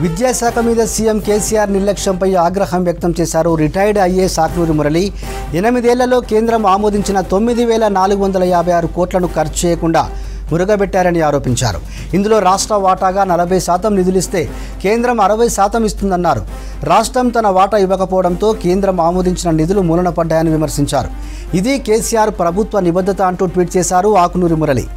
విద్యాశాఖ మీద సీఎం కేసీఆర్ నిర్లక్ష్యంపై ఆగ్రహం వ్యక్తం చేశారు రిటైర్డ్ ఐఏఎస్ ఆక్నూరి మురళి ఎనిమిదేళ్లలో కేంద్రం ఆమోదించిన తొమ్మిది వేల నాలుగు వందల యాభై ఆరు కోట్లను ఖర్చు చేయకుండా మురుగబెట్టారని ఆరోపించారు ఇందులో రాష్ట్ర వాటాగా నలభై శాతం నిధులిస్తే కేంద్రం అరవై శాతం ఇస్తుందన్నారు రాష్ట్రం తన వాటా ఇవ్వకపోవడంతో కేంద్రం ఆమోదించిన నిధులు మూలన పడ్డాయని విమర్శించారు ఇది కేసీఆర్ ప్రభుత్వ నిబద్ధత అంటూ ట్వీట్ చేశారు ఆకునూరి మురళి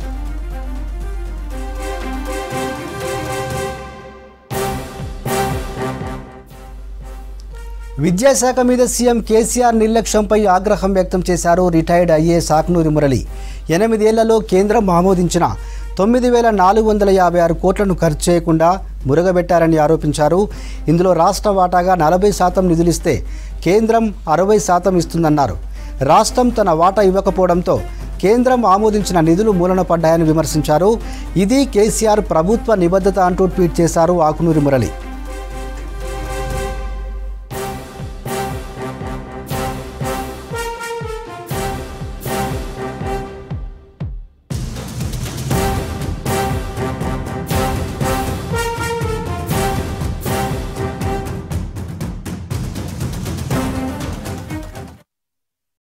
విద్యాశాఖ మీద సీఎం కేసీఆర్ నిర్లక్ష్యంపై ఆగ్రహం వ్యక్తం చేశారు రిటైర్డ్ ఐఏఎస్ ఆక్నూరి మురళి ఎనిమిదేళ్లలో కేంద్రం ఆమోదించిన తొమ్మిది వేల నాలుగు వందల యాభై ఆరు కోట్లను ఖర్చు చేయకుండా మురగబెట్టారని ఆరోపించారు ఇందులో రాష్ట్ర వాటాగా నలభై శాతం నిధులిస్తే కేంద్రం అరవై శాతం ఇస్తుందన్నారు రాష్ట్రం తన వాటా ఇవ్వకపోవడంతో కేంద్రం ఆమోదించిన నిధులు మూలన పడ్డాయని విమర్శించారు ఇది కేసీఆర్ ప్రభుత్వ నిబద్ధత అంటూ ట్వీట్ చేశారు ఆకునూరి మురళి